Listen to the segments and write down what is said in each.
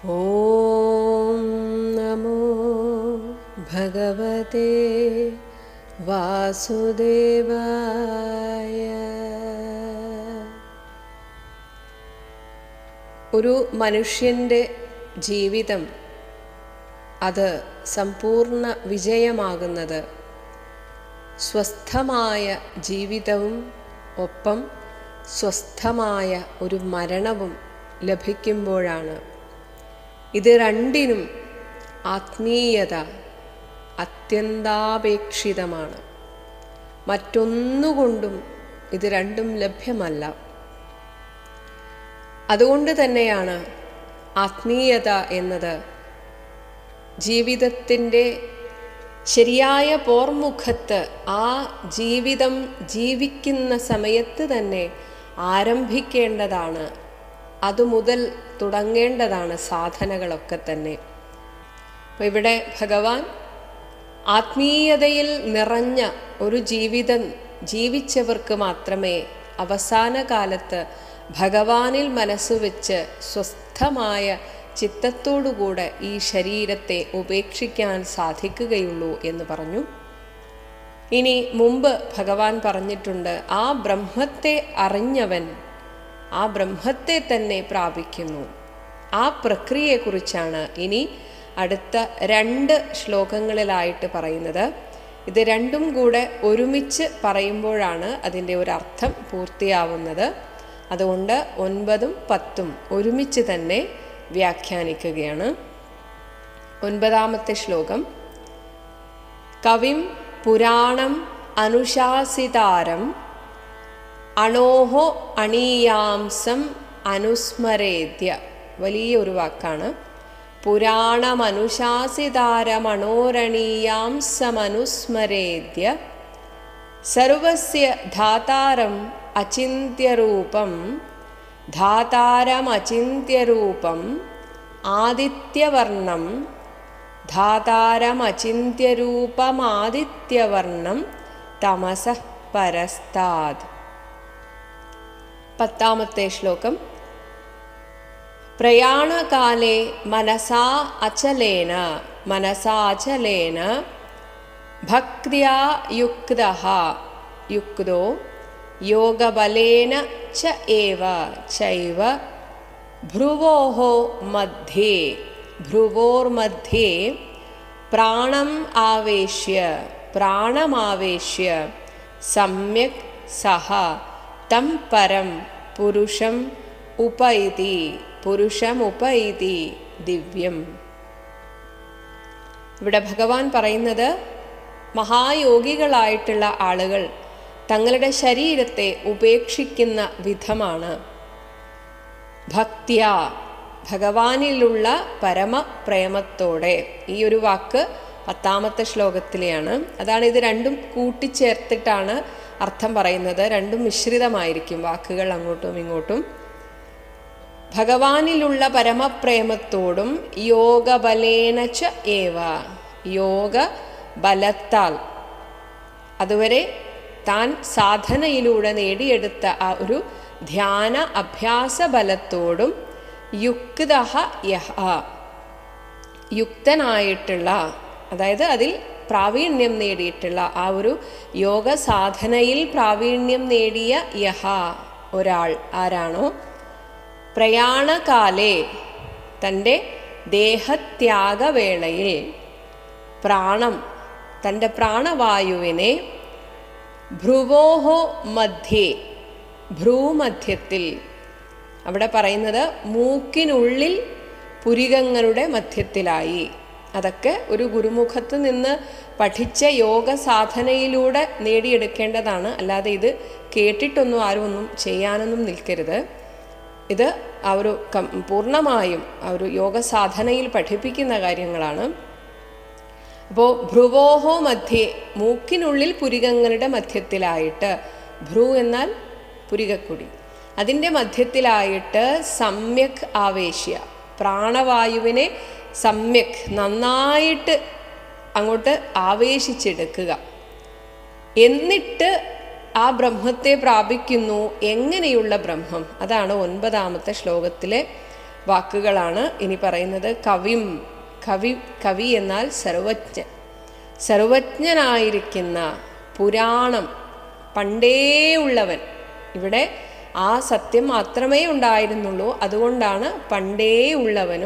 ॐ नमो भगवते വാസുദേവായ ഒരു മനുഷ്യൻ്റെ ജീവിതം അത് സമ്പൂർണ്ണ വിജയമാകുന്നത് സ്വസ്ഥമായ ജീവിതവും ഒപ്പം സ്വസ്ഥമായ ഒരു മരണവും ലഭിക്കുമ്പോഴാണ് ഇത് രണ്ടിനും ആത്മീയത അത്യന്താപേക്ഷിതമാണ് മറ്റൊന്നുകൊണ്ടും ഇത് രണ്ടും ലഭ്യമല്ല അതുകൊണ്ട് തന്നെയാണ് ആത്മീയത എന്നത് ജീവിതത്തിൻ്റെ ശരിയായ പോർമുഖത്ത് ആ ജീവിതം ജീവിക്കുന്ന സമയത്ത് തന്നെ ആരംഭിക്കേണ്ടതാണ് അതുമുതൽ തുടങ്ങേണ്ടതാണ് സാധനകളൊക്കെ തന്നെ അപ്പോൾ ഇവിടെ ഭഗവാൻ ആത്മീയതയിൽ നിറഞ്ഞ ഒരു ജീവിതം ജീവിച്ചവർക്ക് മാത്രമേ അവസാന കാലത്ത് ഭഗവാനിൽ മനസ്സുവെച്ച് സ്വസ്ഥമായ ചിത്തത്തോടുകൂടെ ഈ ശരീരത്തെ ഉപേക്ഷിക്കാൻ സാധിക്കുകയുള്ളൂ എന്ന് പറഞ്ഞു ഇനി മുമ്പ് ഭഗവാൻ പറഞ്ഞിട്ടുണ്ട് ആ ബ്രഹ്മത്തെ അറിഞ്ഞവൻ ആ ബ്രഹ്മത്തെ തന്നെ പ്രാപിക്കുന്നു ആ പ്രക്രിയയെക്കുറിച്ചാണ് ഇനി അടുത്ത രണ്ട് ശ്ലോകങ്ങളിലായിട്ട് പറയുന്നത് ഇത് രണ്ടും കൂടെ ഒരുമിച്ച് പറയുമ്പോഴാണ് അതിൻ്റെ ഒരു അർത്ഥം പൂർത്തിയാവുന്നത് അതുകൊണ്ട് ഒൻപതും പത്തും ഒരുമിച്ച് തന്നെ വ്യാഖ്യാനിക്കുകയാണ് ഒൻപതാമത്തെ ശ്ലോകം കവിം പുരാണം അനുശാസിതാരം അണോഹോ അണീയാംസം അനുസ്മരേദ്യ വലിയ ഒരു വാക്കാണ് പുരാണമനുശാസിതാരമണോരണീയാംസമനുസ്മരേദ്യ സർവസ്യ ധാതാരം അചിന്യരൂപം ധാതാരമചിന്യരൂപം ആദിത്യവർണം ധാതാരമചിന്യരൂപമാദിത്യവർണം തമസ പരസ്താദ് പത്താമത്തെ ശ്ലോകം പ്രയാണകാലേ മനസാ അചലേന മനസാചലേന ഭക്തിയാ യുക്ത യുക്തോ യോഗബലേന ച ഏവ ചൈവ ഭ്രുവോः मध्ये ഭ്രുവോർमध्ये പ്രാണം ആവേശ്യ പ്രാണമാവേശ്യ സമ്യക് സഹ തം പരം പുരുഷം ഉപൈതി പുരുഷം ഉപൈതി ദിവ്യം ഇവിടെ ഭഗവാൻ പറയുന്നത് മഹായോഗികളായിട്ടുള്ള ആളുകൾ തങ്ങളുടെ ശരീരത്തെ ഉപേക്ഷിക്കുന്ന വിധമാണ് ഭക്തിയ ഭഗവാനിലുള്ള പരമപ്രേമത്തോടെ ഈ ഒരു വാക്ക് പത്താമത്തെ ശ്ലോകത്തിലെയാണ് അതാണ് ഇത് രണ്ടും കൂട്ടിച്ചേർത്തിട്ടാണ് അർത്ഥം പറയുന്നത് രണ്ടും മിശ്രിതമായിരിക്കും വാക്കുകൾ അങ്ങോട്ടും ഇങ്ങോട്ടും ഭഗവാനിലുള്ള പരമപ്രേമത്തോടും യോഗബലേനച്ച ഏവ യോഗ ബലത്താൽ അതുവരെ താൻ സാധനയിലൂടെ നേടിയെടുത്ത ആ ഒരു ധ്യാന അഭ്യാസ ബലത്തോടും യുക്ത യഹ യുക്തനായിട്ടുള്ള അതായത് അതിൽ പ്രാവീണ്യം നേടിയിട്ടുള്ള ആ ഒരു യോഗ സാധനയിൽ പ്രാവീണ്യം നേടിയ യഹ ഒരാൾ ആരാണോ പ്രയാണകാലേ തൻ്റെ ദേഹത്യാഗവേളയിൽ പ്രാണം തൻ്റെ പ്രാണവായുവിനെ ഭ്രുവോഹോ മധ്യേ ഭ്രൂമധ്യത്തിൽ അവിടെ പറയുന്നത് മൂക്കിനുള്ളിൽ പുരികങ്ങളുടെ മധ്യത്തിലായി അതൊക്കെ ഒരു ഗുരുമുഖത്ത് നിന്ന് പഠിച്ച യോഗ സാധനയിലൂടെ നേടിയെടുക്കേണ്ടതാണ് അല്ലാതെ ഇത് കേട്ടിട്ടൊന്നും ആരും ഒന്നും ചെയ്യാനൊന്നും നിൽക്കരുത് ഇത് ആ ഒരു കം പൂർണ്ണമായും ആ ഒരു യോഗ സാധനയിൽ പഠിപ്പിക്കുന്ന കാര്യങ്ങളാണ് അപ്പോൾ ഭ്രുവോഹോ മധ്യേ മൂക്കിനുള്ളിൽ പുരികങ്ങളുടെ മധ്യത്തിലായിട്ട് ഭ്രു എന്നാൽ പുരികക്കുടി അതിൻ്റെ മധ്യത്തിലായിട്ട് സമ്യക് ആവേശ്യ പ്രാണവായുവിനെ സമ്യക് നന്നായിട്ട് അങ്ങോട്ട് ആവേശിച്ചെടുക്കുക എന്നിട്ട് ആ ബ്രഹ്മത്തെ പ്രാപിക്കുന്നു എങ്ങനെയുള്ള ബ്രഹ്മം അതാണ് ഒൻപതാമത്തെ ശ്ലോകത്തിലെ വാക്കുകളാണ് ഇനി പറയുന്നത് കവിം കവി കവി എന്നാൽ സർവജ്ഞൻ സർവജ്ഞനായിരിക്കുന്ന പുരാണം പണ്ടേ ഉള്ളവൻ ഇവിടെ ആ സത്യം മാത്രമേ ഉണ്ടായിരുന്നുള്ളൂ അതുകൊണ്ടാണ് പണ്ടേ ഉള്ളവനും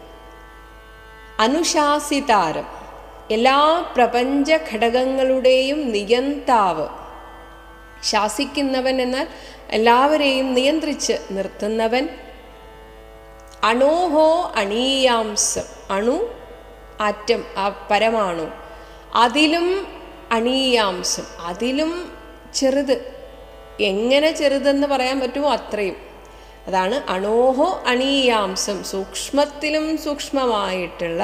അനുശാസിതാരം എല്ലാ പ്രപഞ്ച ഘടകങ്ങളുടെയും നിയന്താവ് ശാസിക്കുന്നവൻ എന്നാൽ എല്ലാവരെയും നിയന്ത്രിച്ച് നിർത്തുന്നവൻ അണോഹോ അണീയാംസം അണു ആറ്റം ആ പരമാണു അതിലും അണീയാംസം അതിലും ചെറുത് എങ്ങനെ ചെറുതെന്ന് പറയാൻ പറ്റുമോ അത്രയും അതാണ് അണോഹോ അണീയാംസം സൂക്ഷ്മത്തിലും സൂക്ഷ്മമായിട്ടുള്ള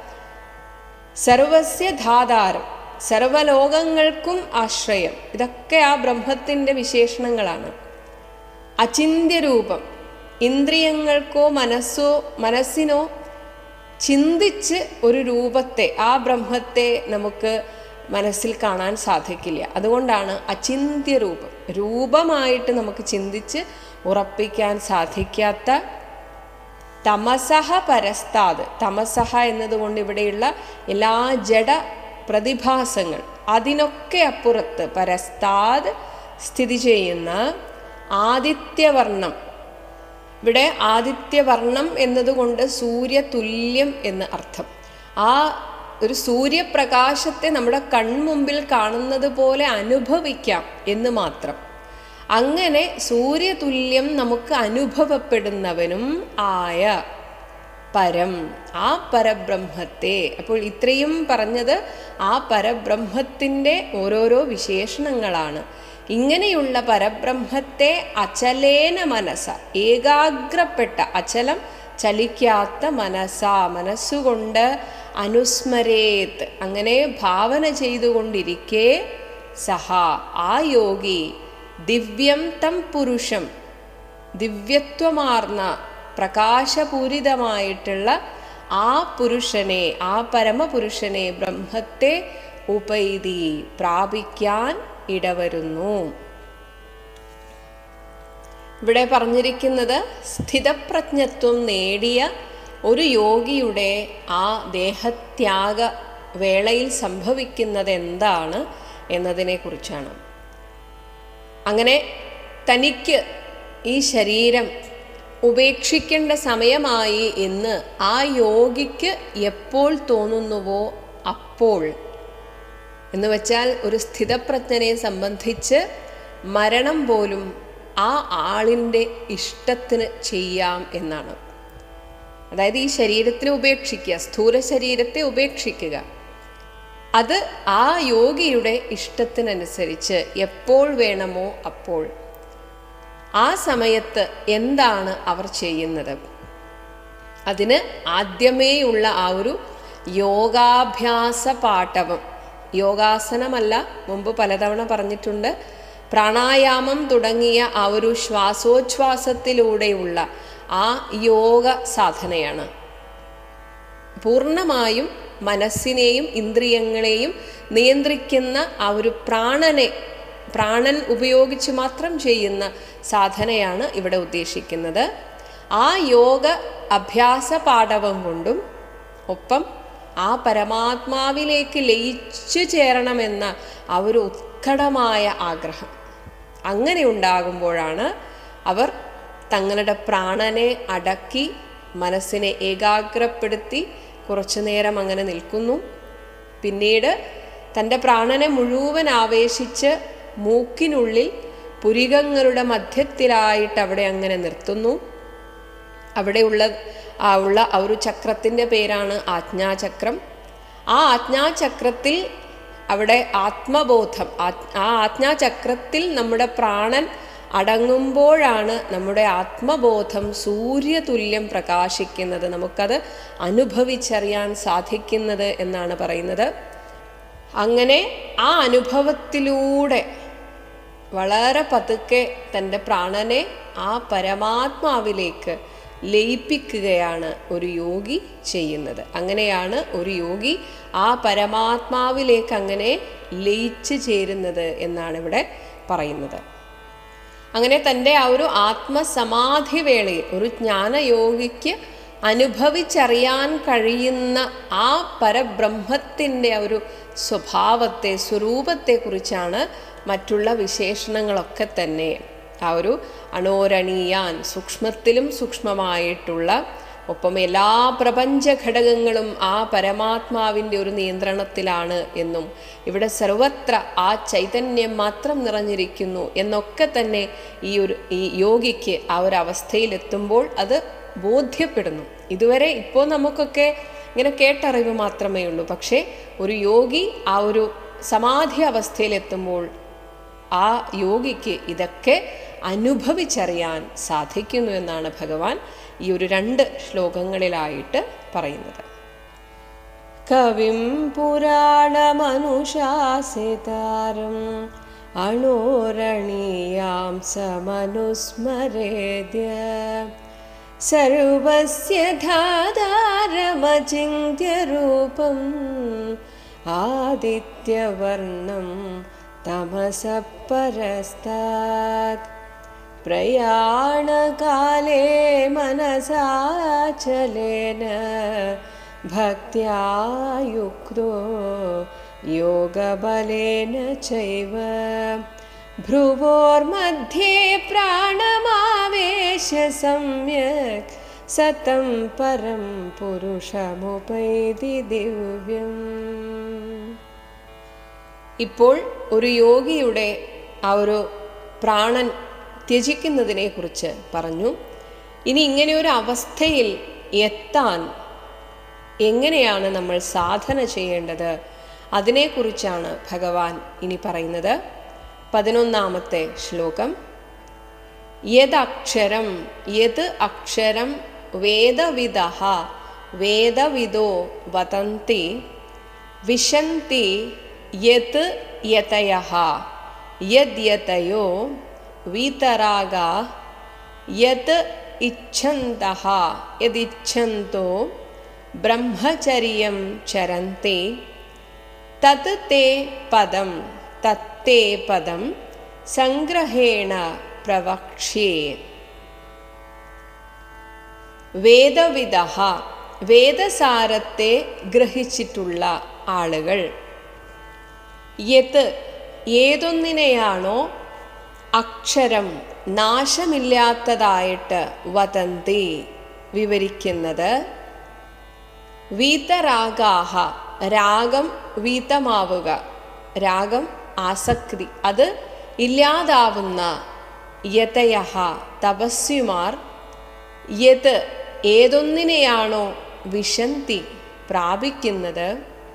സർവസ്യ ധാതാരം സർവലോകങ്ങൾക്കും ആശ്രയം ഇതൊക്കെ ആ ബ്രഹ്മത്തിൻ്റെ വിശേഷണങ്ങളാണ് അചിന്യരൂപം ഇന്ദ്രിയങ്ങൾക്കോ മനസ്സോ മനസ്സിനോ ചിന്തിച്ച് ഒരു രൂപത്തെ ആ ബ്രഹ്മത്തെ നമുക്ക് മനസ്സിൽ കാണാൻ സാധിക്കില്ല അതുകൊണ്ടാണ് അചിന്ത്യ രൂപം രൂപമായിട്ട് നമുക്ക് ചിന്തിച്ച് ഉറപ്പിക്കാൻ സാധിക്കാത്ത തമസഹ പരസ്താത് തമസഹ എന്നതുകൊണ്ട് ഇവിടെയുള്ള എല്ലാ ജഡ പ്രതിഭാസങ്ങൾ അതിനൊക്കെ അപ്പുറത്ത് പരസ്താത് സ്ഥിതി ചെയ്യുന്ന ആദിത്യവർണം ഇവിടെ ആദിത്യവർണം എന്നതുകൊണ്ട് സൂര്യതുല്യം എന്ന് അർത്ഥം ആ ഒരു സൂര്യപ്രകാശത്തെ നമ്മുടെ കൺമുമ്പിൽ കാണുന്നത് പോലെ അനുഭവിക്കാം എന്ന് മാത്രം അങ്ങനെ സൂര്യതുല്യം നമുക്ക് അനുഭവപ്പെടുന്നവനും ആയ പരം ആ പരബ്രഹ്മത്തെ അപ്പോൾ ഇത്രയും പറഞ്ഞത് ആ പരബ്രഹ്മത്തിൻ്റെ ഓരോരോ വിശേഷണങ്ങളാണ് ഇങ്ങനെയുള്ള പരബ്രഹ്മത്തെ അചലേന മനസ്സ ഏകാഗ്രപ്പെട്ട അചലം ചലിക്കാത്ത മനസ്സ മനസ്സുകൊണ്ട് അനുസ്മരേത് അങ്ങനെ ഭാവന ചെയ്തുകൊണ്ടിരിക്കെ സഹ ആ യോഗി ദിവ്യം തം പുരുഷം ദിവ്യത്വമാർന്ന പ്രകാശപൂരിതമായിട്ടുള്ള ആ പുരുഷനെ ആ പരമപുരുഷനെ ബ്രഹ്മത്തെ ഉപൈതി പ്രാപിക്കാൻ ഇടവരുന്നു ഇവിടെ പറഞ്ഞിരിക്കുന്നത് സ്ഥിതപ്രജ്ഞത്വം നേടിയ ഒരു യോഗിയുടെ ആ ദേഹത്യാഗ വേളയിൽ സംഭവിക്കുന്നത് എന്താണ് എന്നതിനെക്കുറിച്ചാണ് അങ്ങനെ തനിക്ക് ഈ ശരീരം ഉപേക്ഷിക്കേണ്ട സമയമായി എന്ന് ആ യോഗിക്ക് എപ്പോൾ തോന്നുന്നുവോ അപ്പോൾ എന്ന് വെച്ചാൽ ഒരു സ്ഥിതപ്രജ്ഞനെ സംബന്ധിച്ച് മരണം പോലും ആ ആളിൻ്റെ ഇഷ്ടത്തിന് ചെയ്യാം എന്നാണ് അതായത് ഈ ശരീരത്തിനെ ഉപേക്ഷിക്കുക സ്ഥൂല ശരീരത്തെ ഉപേക്ഷിക്കുക അത് ആ യോഗിയുടെ ഇഷ്ടത്തിനനുസരിച്ച് എപ്പോൾ വേണമോ അപ്പോൾ ആ സമയത്ത് എന്താണ് അവർ ചെയ്യുന്നത് അതിന് ആദ്യമേയുള്ള ആ ഒരു യോഗാഭ്യാസ പാഠവം യോഗാസനമല്ല മുമ്പ് പലതവണ പറഞ്ഞിട്ടുണ്ട് പ്രാണായാമം തുടങ്ങിയ ആ ഒരു ശ്വാസോച്ഛ്വാസത്തിലൂടെയുള്ള ആ യോഗ സാധനയാണ് പൂർണ്ണമായും മനസ്സിനെയും ഇന്ദ്രിയങ്ങളെയും നിയന്ത്രിക്കുന്ന ആ ഒരു പ്രാണനെ പ്രാണൻ ഉപയോഗിച്ച് മാത്രം ചെയ്യുന്ന സാധനയാണ് ഇവിടെ ഉദ്ദേശിക്കുന്നത് ആ യോഗ അഭ്യാസ പാഠവം കൊണ്ടും ഒപ്പം ആ പരമാത്മാവിലേക്ക് ലയിച്ചു ചേരണമെന്ന ആ ഒരു ഉത്കടമായ ആഗ്രഹം അങ്ങനെ ഉണ്ടാകുമ്പോഴാണ് അവർ തങ്ങളുടെ പ്രാണനെ അടക്കി മനസ്സിനെ ഏകാഗ്രപ്പെടുത്തി കുറച്ചു നേരം അങ്ങനെ നിൽക്കുന്നു പിന്നീട് തൻ്റെ പ്രാണനെ മുഴുവൻ ആവേശിച്ച് മൂക്കിനുള്ളിൽ പുരികങ്ങളുടെ മധ്യത്തിലായിട്ട് അവിടെ അങ്ങനെ നിർത്തുന്നു അവിടെയുള്ള ആ ഉള്ള ആ ഒരു ചക്രത്തിൻ്റെ പേരാണ് ആജ്ഞാചക്രം ആ ആജ്ഞാചക്രത്തിൽ അവിടെ ആത്മബോധം ആ ആജ്ഞാചക്രത്തിൽ നമ്മുടെ പ്രാണൻ അടങ്ങുമ്പോഴാണ് നമ്മുടെ ആത്മബോധം സൂര്യതുല്യം പ്രകാശിക്കുന്നത് നമുക്കത് അനുഭവിച്ചറിയാൻ സാധിക്കുന്നത് എന്നാണ് പറയുന്നത് അങ്ങനെ ആ അനുഭവത്തിലൂടെ വളരെ പതുക്കെ തൻ്റെ പ്രാണനെ ആ പരമാത്മാവിലേക്ക് ലയിപ്പിക്കുകയാണ് ഒരു യോഗി ചെയ്യുന്നത് അങ്ങനെയാണ് ഒരു യോഗി ആ പരമാത്മാവിലേക്ക് അങ്ങനെ ലയിച്ചു ചേരുന്നത് എന്നാണ് ഇവിടെ പറയുന്നത് അങ്ങനെ തൻ്റെ ആ ഒരു ആത്മസമാധി വേളയിൽ ഒരു ജ്ഞാനയോഗിക്ക് അനുഭവിച്ചറിയാൻ കഴിയുന്ന ആ പരബ്രഹ്മത്തിൻ്റെ ആ ഒരു സ്വഭാവത്തെ സ്വരൂപത്തെക്കുറിച്ചാണ് മറ്റുള്ള വിശേഷണങ്ങളൊക്കെ തന്നെ ആ ഒരു അണോരണീയാൻ സൂക്ഷ്മത്തിലും സൂക്ഷ്മമായിട്ടുള്ള ഒപ്പം എല്ലാ പ്രപഞ്ച ഘടകങ്ങളും ആ പരമാത്മാവിൻ്റെ ഒരു നിയന്ത്രണത്തിലാണ് എന്നും ഇവിടെ സർവത്ര ആ ചൈതന്യം മാത്രം നിറഞ്ഞിരിക്കുന്നു എന്നൊക്കെ തന്നെ ഈ ഒരു ഈ യോഗിക്ക് ആ ഒരു അവസ്ഥയിലെത്തുമ്പോൾ അത് ബോധ്യപ്പെടുന്നു ഇതുവരെ ഇപ്പോൾ നമുക്കൊക്കെ ഇങ്ങനെ കേട്ടറിവ് മാത്രമേ ഉള്ളൂ പക്ഷേ ഒരു യോഗി ആ ഒരു സമാധി അവസ്ഥയിലെത്തുമ്പോൾ ആ യോഗിക്ക് ഇതൊക്കെ അനുഭവിച്ചറിയാൻ സാധിക്കുന്നു എന്നാണ് ഭഗവാൻ ഈ ഒരു രണ്ട് ശ്ലോകങ്ങളിലായിട്ട് പറയുന്നത് കവിം പുരാണമനുശാസിതാരം അണോരണീയാം സമനുസ്മരേദ്യ സർവസ്യ ധാതാരമചിന്യരൂപം ആദിത്യവർണം തമസഃ പരസ്താത് പ്രയാണകാലേ മനസാചലേന ഭക്ത്യാ യുക്തോ യോഗബലേന ചൈവ ഭ്രുവോർमध्ये പ്രാണമാവേശ്യ സമ്യക് സതം പരം പുരുഷമുപൈതി ദിവ്യം ഇപ്പോൾ ഒരു യോഗിയുടെ ആ ഒരു പ്രാണൻ ത്യജിക്കുന്നതിനെ കുറിച്ച് പറഞ്ഞു ഇനി ഇങ്ങനെ ഒരു അവസ്ഥയിൽ എത്താൻ എങ്ങനെയാണ് നമ്മൾ സാധന ചെയ്യേണ്ടത് അതിനെക്കുറിച്ചാണ് ഭഗവാൻ ഇനി പറയുന്നത് പതിനൊന്നാമത്തെ ശ്ലോകം യദക്ഷരം യത് അക്ഷരം വേദവിദ വേദവിദോ വദന്തി വിശന്തി യത് യതയ യദ്യതയോ വീതരാഗ യത് ഇച്ഛന്തഃ യദിച്ഛന്തോ ബ്രഹ്മചര്യം ചരന്തി തത് തേ പദം തത്തേ പദം സംഗ്രഹേണ പ്രവക്ഷ്യേ വേദവിദ വേദസാരത്തെ ഗ്രഹിച്ചിട്ടുള്ള ആളുകൾ യത് ഏതൊന്നിനെയാണോ അക്ഷരം നാശമില്ലാത്തതായിട്ട് വദന്തി വിവരിക്കുന്നത് വീതരാഗാഹ രാഗം വീതമാവുക രാഗം ആസക്തി അത് ഇല്ലാതാവുന്ന യതയഹ തപസ്വിമാർ യത് ഏതൊന്നിനെയാണോ വിശന്തി പ്രാപിക്കുന്നത്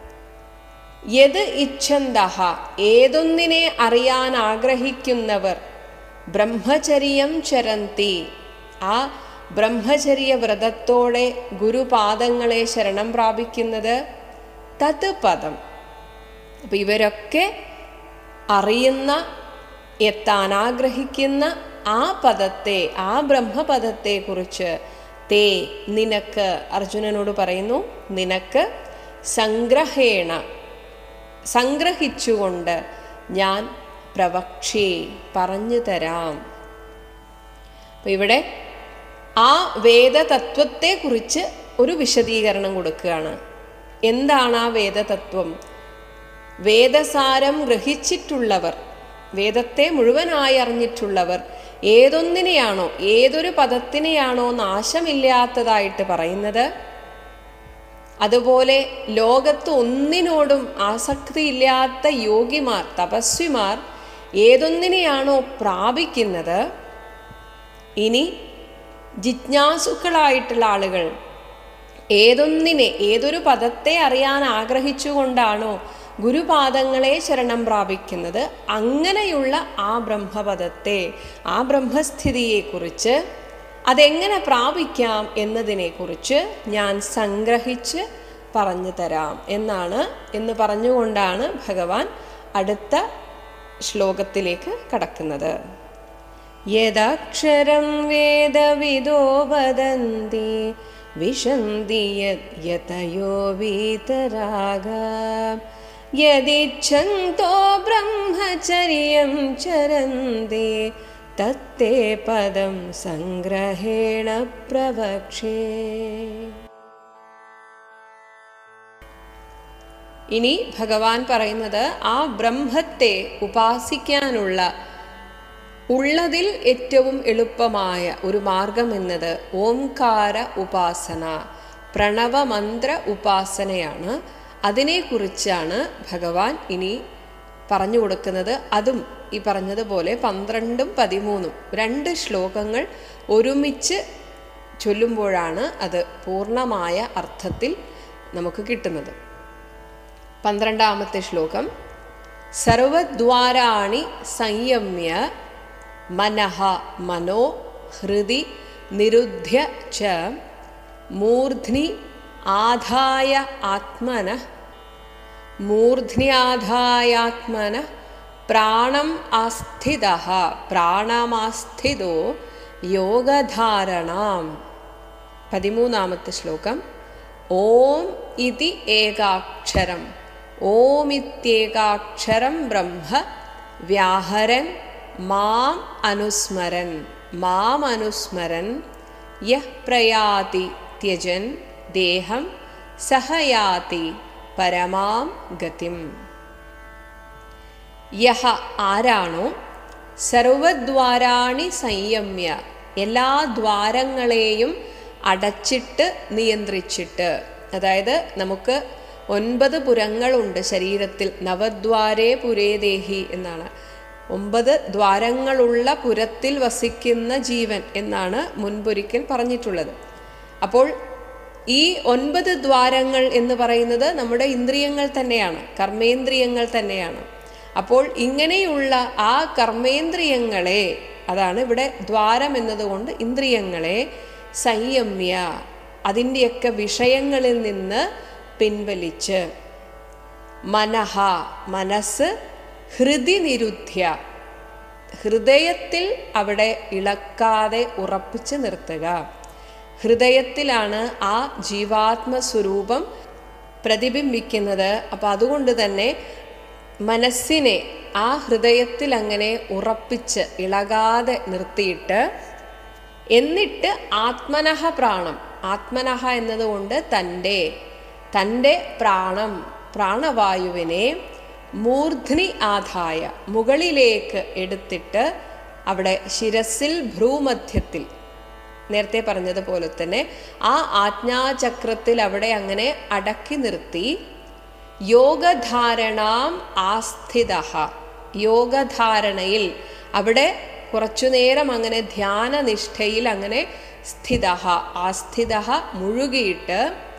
യത് ഇച്ഛന്തഹ ഏതൊന്നിനെ അറിയാൻ ആഗ്രഹിക്കുന്നവർ ബ്രഹ്മചര്യം ചരന്തി ആ ബ്രഹ്മചര്യ വ്രതത്തോടെ ഗുരുപാദങ്ങളെ ശരണം പ്രാപിക്കുന്നത് തത് പദം അപ്പം ഇവരൊക്കെ അറിയുന്ന എത്താൻ ആഗ്രഹിക്കുന്ന ആ പദത്തെ ആ ബ്രഹ്മപദത്തെ കുറിച്ച് തേ നിനക്ക് അർജുനനോട് പറയുന്നു നിനക്ക് സംഗ്രഹേണ സംഗ്രഹിച്ചുകൊണ്ട് ഞാൻ പ്രവക്ഷേ പറഞ്ഞു തരാം അപ്പം ഇവിടെ ആ വേദതത്വത്തെക്കുറിച്ച് ഒരു വിശദീകരണം കൊടുക്കുകയാണ് എന്താണ് ആ വേദതത്വം വേദസാരം ഗ്രഹിച്ചിട്ടുള്ളവർ വേദത്തെ മുഴുവനായി അറിഞ്ഞിട്ടുള്ളവർ ഏതൊന്നിനെയാണോ ഏതൊരു പദത്തിനെയാണോ നാശമില്ലാത്തതായിട്ട് പറയുന്നത് അതുപോലെ ലോകത്ത് ഒന്നിനോടും ആസക്തിയില്ലാത്ത യോഗിമാർ തപസ്വിമാർ ഏതൊന്നിനെയാണോ പ്രാപിക്കുന്നത് ഇനി ജിജ്ഞാസുക്കളായിട്ടുള്ള ആളുകൾ ഏതൊന്നിനെ ഏതൊരു പദത്തെ അറിയാൻ ആഗ്രഹിച്ചുകൊണ്ടാണോ ഗുരുപാദങ്ങളെ ശരണം പ്രാപിക്കുന്നത് അങ്ങനെയുള്ള ആ ബ്രഹ്മപദത്തെ ആ ബ്രഹ്മസ്ഥിതിയെക്കുറിച്ച് അതെങ്ങനെ പ്രാപിക്കാം എന്നതിനെക്കുറിച്ച് ഞാൻ സംഗ്രഹിച്ച് പറഞ്ഞു തരാം എന്നാണ് എന്ന് പറഞ്ഞുകൊണ്ടാണ് ഭഗവാൻ അടുത്ത ശ്ലോകത്തിലേക്ക് കടക്കുന്നത് യദക്ഷരം വേദവിദോ വദന്തി വിശന്തി യതയോ വീതരാഗ യദിച്ഛന്തോ ബ്രഹ്മചര്യം ചരന്തി തത്തേ പദം സംഗ്രഹേണ പ്രവക്ഷേ ഇനി ഭഗവാൻ പറയുന്നത് ആ ബ്രഹ്മത്തെ ഉപാസിക്കാനുള്ള ഉള്ളതിൽ ഏറ്റവും എളുപ്പമായ ഒരു മാർഗം എന്നത് ഓംകാര ഉപാസന പ്രണവമന്ത്ര ഉപാസനയാണ് അതിനെക്കുറിച്ചാണ് ഭഗവാൻ ഇനി പറഞ്ഞു കൊടുക്കുന്നത് അതും ഈ പറഞ്ഞതുപോലെ പന്ത്രണ്ടും പതിമൂന്നും രണ്ട് ശ്ലോകങ്ങൾ ഒരുമിച്ച് ചൊല്ലുമ്പോഴാണ് അത് പൂർണ്ണമായ അർത്ഥത്തിൽ നമുക്ക് കിട്ടുന്നത് പന്ത്രണ്ടാമത്തെ ശ്ലോകം സർവദ്വാരാണി സംയമ്യ മനഃ മനോ ഹൃദി നിരുദ്ധ്യ ച മൂർധ്നി ആധായ ആത്മന മൂർധ്ന്യാധായാത്മന പ്രാണം ആസ്ഥിത പ്രാണമാസ്ഥിതോ യോഗധാരണാം പതിമൂന്നാമത്തെ ശ്ലോകം ഓം ഇതി ഏകാക്ഷരം ഓമിത്യേകാക്ഷരം ബ്രഹ്മ വ്യാഹരൻ മാം അനുസ്മരൻ മാം അനുസ്മരൻ യഃ പ്രയാതി ത്യജൻ ദേഹം സഹയാതി പരമാം ഗതിം യഹ ആരാണോ സർവദ്വാരാണി സംയമ്യ എല്ലാ ദ്വാരങ്ങളെയും അടച്ചിട്ട് നിയന്ത്രിച്ചിട്ട് അതായത് നമുക്ക് ഒൻപത് പുരങ്ങളുണ്ട് ശരീരത്തിൽ നവദ്വാരേ പുരേദേഹി എന്നാണ് ഒമ്പത് ദ്വാരങ്ങളുള്ള പുരത്തിൽ വസിക്കുന്ന ജീവൻ എന്നാണ് മുൻപൊരിക്കൽ പറഞ്ഞിട്ടുള്ളത് അപ്പോൾ ഈ ഒൻപത് ദ്വാരങ്ങൾ എന്ന് പറയുന്നത് നമ്മുടെ ഇന്ദ്രിയങ്ങൾ തന്നെയാണ് കർമ്മേന്ദ്രിയങ്ങൾ തന്നെയാണ് അപ്പോൾ ഇങ്ങനെയുള്ള ആ കർമ്മേന്ദ്രിയങ്ങളെ അതാണ് ഇവിടെ ദ്വാരം എന്നതുകൊണ്ട് ഇന്ദ്രിയങ്ങളെ സംയമ്യ അതിൻ്റെയൊക്കെ വിഷയങ്ങളിൽ നിന്ന് പിൻവലിച്ച് മനഃ മനസ്സ് ഹൃദി നിരുദ്ധ്യ ഹൃദയത്തിൽ അവിടെ ഇളക്കാതെ ഉറപ്പിച്ച് നിർത്തുക ഹൃദയത്തിലാണ് ആ ജീവാത്മസ്വരൂപം പ്രതിബിംബിക്കുന്നത് അപ്പം അതുകൊണ്ട് തന്നെ മനസ്സിനെ ആ ഹൃദയത്തിൽ അങ്ങനെ ഉറപ്പിച്ച് ഇളകാതെ നിർത്തിയിട്ട് എന്നിട്ട് ആത്മനഹ പ്രാണം ആത്മനഹ എന്നതുകൊണ്ട് തൻ്റെ തൻ്റെ പ്രാണം പ്രാണവായുവിനെ മൂർധ്നി ആധായ മുകളിലേക്ക് എടുത്തിട്ട് അവിടെ ശിരസിൽ ഭ്രൂമധ്യത്തിൽ നേരത്തെ പറഞ്ഞതുപോലെ തന്നെ ആ ആജ്ഞാചക്രത്തിൽ അവിടെ അങ്ങനെ അടക്കി നിർത്തി യോഗധാരണാം ആസ്ഥിത യോഗധാരണയിൽ അവിടെ കുറച്ചു നേരം അങ്ങനെ ധ്യാനനിഷ്ഠയിൽ അങ്ങനെ സ്ഥിത ആസ്ഥിത മുഴുകിയിട്ട്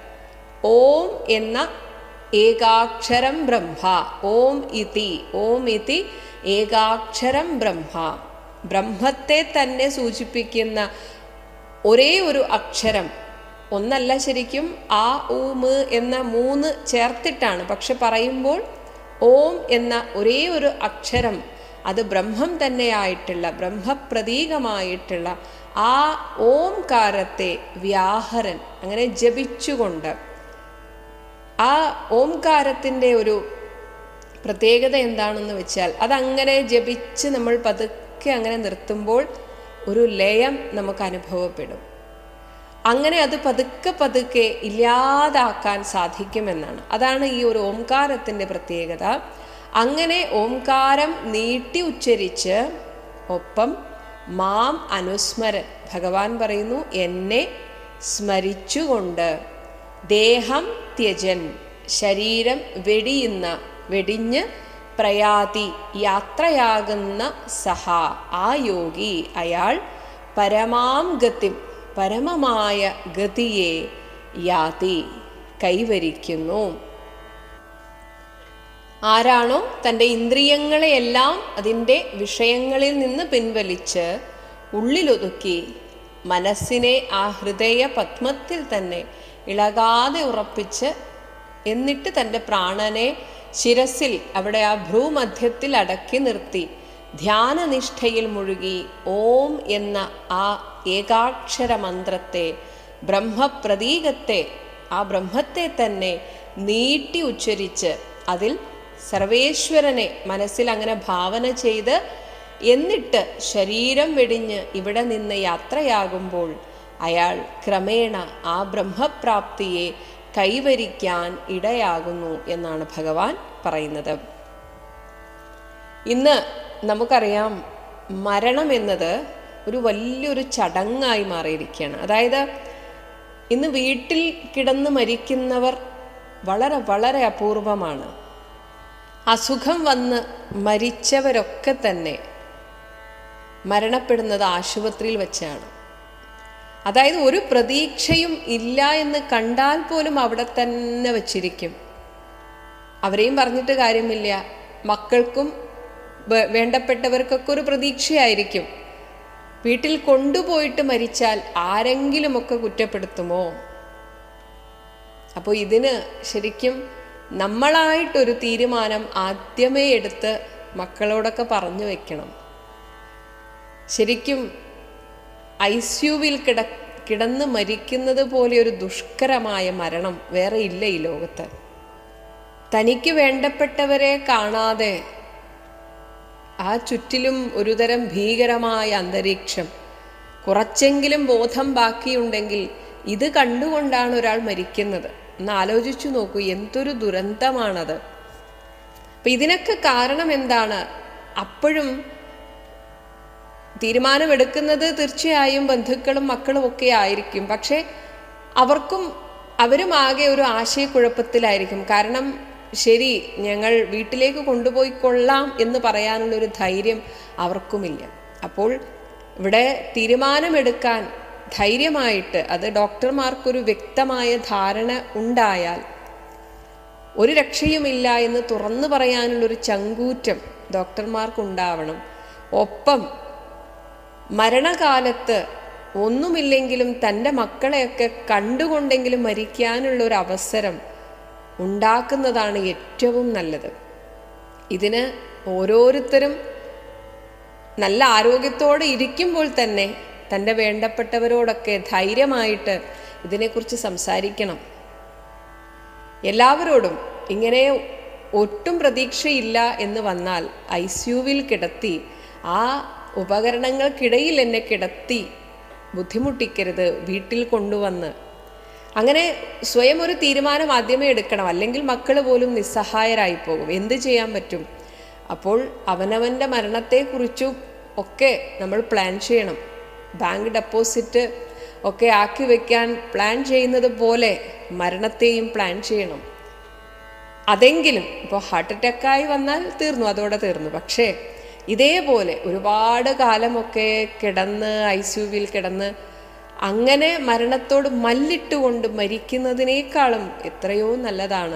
ഓം എന്ന ഏകാക്ഷരം ബ്രഹ്മ ഓം ഇതി ഓം ഇതി ഏകാക്ഷരം ബ്രഹ്മ ബ്രഹ്മത്തെ തന്നെ സൂചിപ്പിക്കുന്ന ഒരേ ഒരു അക്ഷരം ഒന്നല്ല ശരിക്കും ആ ഊമ് എന്ന മൂന്ന് ചേർത്തിട്ടാണ് പക്ഷെ പറയുമ്പോൾ ഓം എന്ന ഒരേ ഒരു അക്ഷരം അത് ബ്രഹ്മം തന്നെയായിട്ടുള്ള ബ്രഹ്മപ്രതീകമായിട്ടുള്ള ആ ഓംകാരത്തെ വ്യാഹരൻ അങ്ങനെ ജപിച്ചുകൊണ്ട് ആ ഓംകാരത്തിൻ്റെ ഒരു പ്രത്യേകത എന്താണെന്ന് വെച്ചാൽ അതങ്ങനെ ജപിച്ച് നമ്മൾ പതുക്കെ അങ്ങനെ നിർത്തുമ്പോൾ ഒരു ലയം നമുക്ക് അനുഭവപ്പെടും അങ്ങനെ അത് പതുക്കെ പതുക്കെ ഇല്ലാതാക്കാൻ സാധിക്കുമെന്നാണ് അതാണ് ഈ ഒരു ഓംകാരത്തിൻ്റെ പ്രത്യേകത അങ്ങനെ ഓംകാരം നീട്ടി ഉച്ചരിച്ച് ഒപ്പം മാം അനുസ്മരൻ ഭഗവാൻ പറയുന്നു എന്നെ സ്മരിച്ചുകൊണ്ട് ദേഹം ത്യജൻ ശരീരം വെടിയുന്ന വെടിഞ്ഞ് പ്രയാതി യാത്രയാകുന്ന സഹ ആ യോഗി അയാൾ പരമാം ഗതിം പരമമായ ഗതിയെ യാതി കൈവരിക്കുന്നു ആരാണോ തൻ്റെ ഇന്ദ്രിയങ്ങളെയെല്ലാം അതിൻ്റെ വിഷയങ്ങളിൽ നിന്ന് പിൻവലിച്ച് ഉള്ളിലൊതുക്കി മനസ്സിനെ ആ ഹൃദയ പത്മത്തിൽ തന്നെ ഇളകാതെ ഉറപ്പിച്ച് എന്നിട്ട് തൻ്റെ പ്രാണനെ ശിരസിൽ അവിടെ ആ ഭ്രൂമധ്യത്തിൽ അടക്കി നിർത്തി ധ്യാനനിഷ്ഠയിൽ മുഴുകി ഓം എന്ന ആ ഏകാക്ഷര മന്ത്രത്തെ ബ്രഹ്മപ്രതീകത്തെ ആ ബ്രഹ്മത്തെ തന്നെ നീട്ടി ഉച്ചരിച്ച് അതിൽ സർവേശ്വരനെ മനസ്സിൽ അങ്ങനെ ഭാവന ചെയ്ത് എന്നിട്ട് ശരീരം വെടിഞ്ഞ് ഇവിടെ നിന്ന് യാത്രയാകുമ്പോൾ അയാൾ ക്രമേണ ആ ബ്രഹ്മപ്രാപ്തിയെ കൈവരിക്കാൻ ഇടയാകുന്നു എന്നാണ് ഭഗവാൻ പറയുന്നത് ഇന്ന് നമുക്കറിയാം മരണം എന്നത് ഒരു വലിയൊരു ചടങ്ങായി മാറിയിരിക്കുകയാണ് അതായത് ഇന്ന് വീട്ടിൽ കിടന്ന് മരിക്കുന്നവർ വളരെ വളരെ അപൂർവമാണ് അസുഖം വന്ന് മരിച്ചവരൊക്കെ തന്നെ മരണപ്പെടുന്നത് ആശുപത്രിയിൽ വെച്ചാണ് അതായത് ഒരു പ്രതീക്ഷയും ഇല്ല എന്ന് കണ്ടാൽ പോലും അവിടെ തന്നെ വച്ചിരിക്കും അവരെയും പറഞ്ഞിട്ട് കാര്യമില്ല മക്കൾക്കും വേ- വേണ്ടപ്പെട്ടവർക്കൊക്കെ ഒരു പ്രതീക്ഷയായിരിക്കും വീട്ടിൽ കൊണ്ടുപോയിട്ട് മരിച്ചാൽ ആരെങ്കിലുമൊക്കെ കുറ്റപ്പെടുത്തുമോ അപ്പോൾ ഇതിന് ശരിക്കും നമ്മളായിട്ടൊരു തീരുമാനം ആദ്യമേ എടുത്ത് മക്കളോടൊക്കെ പറഞ്ഞു വെക്കണം ശരിക്കും ഐ സിയുവിൽ കിട കിടന്ന് മരിക്കുന്നത് പോലെ ഒരു ദുഷ്കരമായ മരണം വേറെ ഇല്ല ഈ ലോകത്ത് തനിക്ക് വേണ്ടപ്പെട്ടവരെ കാണാതെ ആ ചുറ്റിലും ഒരുതരം ഭീകരമായ അന്തരീക്ഷം കുറച്ചെങ്കിലും ബോധം ബാക്കിയുണ്ടെങ്കിൽ ഇത് കണ്ടുകൊണ്ടാണ് ഒരാൾ മരിക്കുന്നത് എന്ന് ആലോചിച്ചു നോക്കൂ എന്തൊരു ദുരന്തമാണത് അപ്പൊ ഇതിനൊക്കെ കാരണം എന്താണ് അപ്പോഴും തീരുമാനമെടുക്കുന്നത് തീർച്ചയായും ബന്ധുക്കളും മക്കളും ഒക്കെ ആയിരിക്കും പക്ഷേ അവർക്കും അവരും ആകെ ഒരു ആശയക്കുഴപ്പത്തിലായിരിക്കും കാരണം ശരി ഞങ്ങൾ വീട്ടിലേക്ക് കൊണ്ടുപോയി കൊള്ളാം എന്ന് പറയാനുള്ള ഒരു ധൈര്യം അവർക്കുമില്ല അപ്പോൾ ഇവിടെ തീരുമാനമെടുക്കാൻ ധൈര്യമായിട്ട് അത് ഡോക്ടർമാർക്കൊരു വ്യക്തമായ ധാരണ ഉണ്ടായാൽ ഒരു രക്ഷയുമില്ല എന്ന് തുറന്നു പറയാനുള്ളൊരു ചങ്കൂറ്റം ഡോക്ടർമാർക്കുണ്ടാവണം ഒപ്പം മരണകാലത്ത് ഒന്നുമില്ലെങ്കിലും തൻ്റെ മക്കളെയൊക്കെ കണ്ടുകൊണ്ടെങ്കിലും മരിക്കാനുള്ള ഒരു അവസരം ഉണ്ടാക്കുന്നതാണ് ഏറ്റവും നല്ലത് ഇതിന് ഓരോരുത്തരും നല്ല ആരോഗ്യത്തോടെ ഇരിക്കുമ്പോൾ തന്നെ തൻ്റെ വേണ്ടപ്പെട്ടവരോടൊക്കെ ധൈര്യമായിട്ട് ഇതിനെക്കുറിച്ച് സംസാരിക്കണം എല്ലാവരോടും ഇങ്ങനെ ഒട്ടും പ്രതീക്ഷയില്ല എന്ന് വന്നാൽ ഐ സിയുവിൽ കിടത്തി ആ ഉപകരണങ്ങൾക്കിടയിൽ എന്നെ കിടത്തി ബുദ്ധിമുട്ടിക്കരുത് വീട്ടിൽ കൊണ്ടുവന്ന് അങ്ങനെ സ്വയം ഒരു തീരുമാനം ആദ്യമേ എടുക്കണം അല്ലെങ്കിൽ മക്കൾ പോലും നിസ്സഹായരായി പോകും എന്ത് ചെയ്യാൻ പറ്റും അപ്പോൾ അവനവൻ്റെ മരണത്തെക്കുറിച്ചും ഒക്കെ നമ്മൾ പ്ലാൻ ചെയ്യണം ബാങ്ക് ഡെപ്പോസിറ്റ് ഒക്കെ ആക്കി വെക്കാൻ പ്ലാൻ ചെയ്യുന്നത് പോലെ മരണത്തെയും പ്ലാൻ ചെയ്യണം അതെങ്കിലും ഇപ്പോൾ ഹാർട്ട് അറ്റാക്കായി വന്നാൽ തീർന്നു അതോടെ തീർന്നു പക്ഷേ ഇതേപോലെ ഒരുപാട് കാലമൊക്കെ കിടന്ന് ഐ സിയുവിൽ കിടന്ന് അങ്ങനെ മരണത്തോട് മല്ലിട്ടുകൊണ്ട് മരിക്കുന്നതിനേക്കാളും എത്രയോ നല്ലതാണ്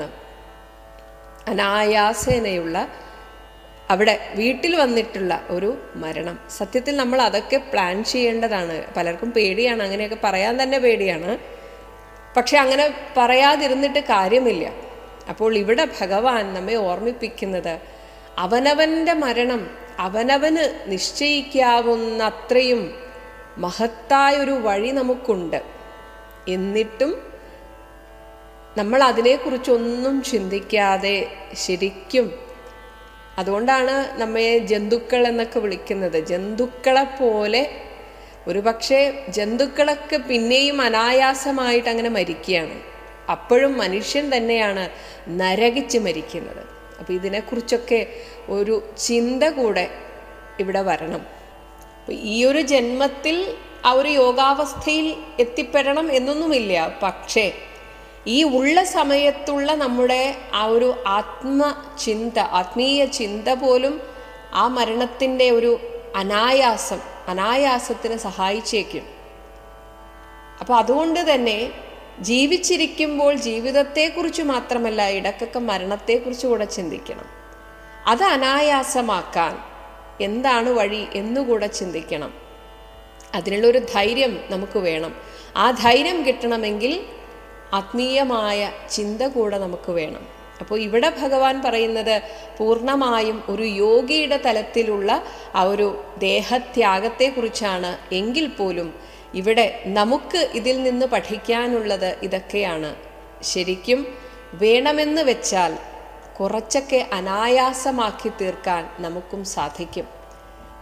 അനായാസേനയുള്ള അവിടെ വീട്ടിൽ വന്നിട്ടുള്ള ഒരു മരണം സത്യത്തിൽ നമ്മൾ അതൊക്കെ പ്ലാൻ ചെയ്യേണ്ടതാണ് പലർക്കും പേടിയാണ് അങ്ങനെയൊക്കെ പറയാൻ തന്നെ പേടിയാണ് പക്ഷെ അങ്ങനെ പറയാതിരുന്നിട്ട് കാര്യമില്ല അപ്പോൾ ഇവിടെ ഭഗവാൻ നമ്മെ ഓർമ്മിപ്പിക്കുന്നത് അവനവൻ്റെ മരണം അവനവന് നിശ്ചയിക്കാവുന്ന അത്രയും മഹത്തായൊരു വഴി നമുക്കുണ്ട് എന്നിട്ടും നമ്മൾ അതിനെക്കുറിച്ചൊന്നും ചിന്തിക്കാതെ ശരിക്കും അതുകൊണ്ടാണ് നമ്മെ ജന്തുക്കൾ എന്നൊക്കെ വിളിക്കുന്നത് ജന്തുക്കളെ പോലെ ഒരുപക്ഷെ ജന്തുക്കളൊക്കെ പിന്നെയും അനായാസമായിട്ട് അങ്ങനെ മരിക്കുകയാണ് അപ്പോഴും മനുഷ്യൻ തന്നെയാണ് നരകിച്ച് മരിക്കുന്നത് അപ്പോൾ ഇതിനെക്കുറിച്ചൊക്കെ ഒരു ചിന്ത കൂടെ ഇവിടെ വരണം അപ്പോൾ ഈ ഒരു ജന്മത്തിൽ ആ ഒരു യോഗാവസ്ഥയിൽ എത്തിപ്പെടണം എന്നൊന്നുമില്ല പക്ഷേ ഈ ഉള്ള സമയത്തുള്ള നമ്മുടെ ആ ഒരു ആത്മചിന്ത ആത്മീയ ചിന്ത പോലും ആ മരണത്തിൻ്റെ ഒരു അനായാസം അനായാസത്തിന് സഹായിച്ചേക്കും അപ്പോൾ അതുകൊണ്ട് തന്നെ ജീവിച്ചിരിക്കുമ്പോൾ ജീവിതത്തെക്കുറിച്ച് മാത്രമല്ല ഇടക്കൊക്കെ മരണത്തെക്കുറിച്ച് കൂടെ ചിന്തിക്കണം അത് അനായാസമാക്കാൻ എന്താണ് വഴി എന്നുകൂടെ ചിന്തിക്കണം അതിനുള്ളൊരു ധൈര്യം നമുക്ക് വേണം ആ ധൈര്യം കിട്ടണമെങ്കിൽ ആത്മീയമായ ചിന്ത കൂടെ നമുക്ക് വേണം അപ്പോൾ ഇവിടെ ഭഗവാൻ പറയുന്നത് പൂർണ്ണമായും ഒരു യോഗിയുടെ തലത്തിലുള്ള ആ ഒരു ദേഹത്യാഗത്തെക്കുറിച്ചാണ് എങ്കിൽ പോലും ഇവിടെ നമുക്ക് ഇതിൽ നിന്ന് പഠിക്കാനുള്ളത് ഇതൊക്കെയാണ് ശരിക്കും വേണമെന്ന് വെച്ചാൽ കുറച്ചൊക്കെ അനായാസമാക്കി തീർക്കാൻ നമുക്കും സാധിക്കും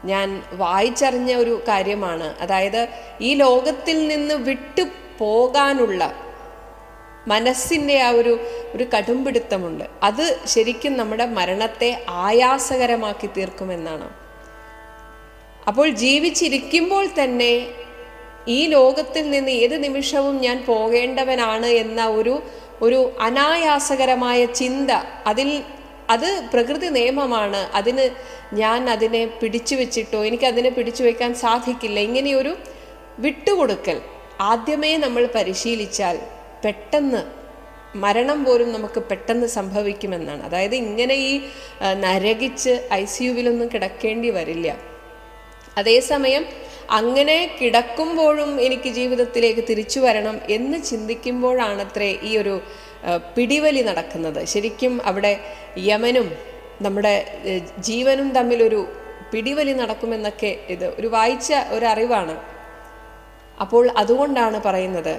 ഞാൻ വായിച്ചറിഞ്ഞ ഒരു കാര്യമാണ് അതായത് ഈ ലോകത്തിൽ നിന്ന് വിട്ടു പോകാനുള്ള മനസ്സിൻ്റെ ആ ഒരു ഒരു കടുംപിടുത്തമുണ്ട് അത് ശരിക്കും നമ്മുടെ മരണത്തെ ആയാസകരമാക്കി തീർക്കുമെന്നാണ് അപ്പോൾ ജീവിച്ചിരിക്കുമ്പോൾ തന്നെ ഈ ലോകത്തിൽ നിന്ന് ഏത് നിമിഷവും ഞാൻ പോകേണ്ടവനാണ് എന്ന ഒരു ഒരു അനായാസകരമായ ചിന്ത അതിൽ അത് പ്രകൃതി നിയമമാണ് അതിന് ഞാൻ അതിനെ പിടിച്ചു വെച്ചിട്ടോ എനിക്ക് അതിനെ പിടിച്ചു വെക്കാൻ സാധിക്കില്ല ഇങ്ങനെയൊരു വിട്ടുകൊടുക്കൽ ആദ്യമേ നമ്മൾ പരിശീലിച്ചാൽ പെട്ടെന്ന് മരണം പോലും നമുക്ക് പെട്ടെന്ന് സംഭവിക്കുമെന്നാണ് അതായത് ഇങ്ങനെ ഈ ആ, നരകിച്ച് ഐ സി യുവിലൊന്നും കിടക്കേണ്ടി വരില്ല അതേസമയം അങ്ങനെ കിടക്കുമ്പോഴും എനിക്ക് ജീവിതത്തിലേക്ക് തിരിച്ചു വരണം എന്ന് ചിന്തിക്കുമ്പോഴാണത്രേ ഈ ഒരു ആ, പിടിവലി നടക്കുന്നത് ശരിക്കും അവിടെ യമനും നമ്മുടെ ഏ, ജീവനും തമ്മിലൊരു പിടിവലി നടക്കുമെന്നൊക്കെ ഇത് ഒരു വായിച്ച ഒരു അറിവാണ് അപ്പോൾ അതുകൊണ്ടാണ് പറയുന്നത്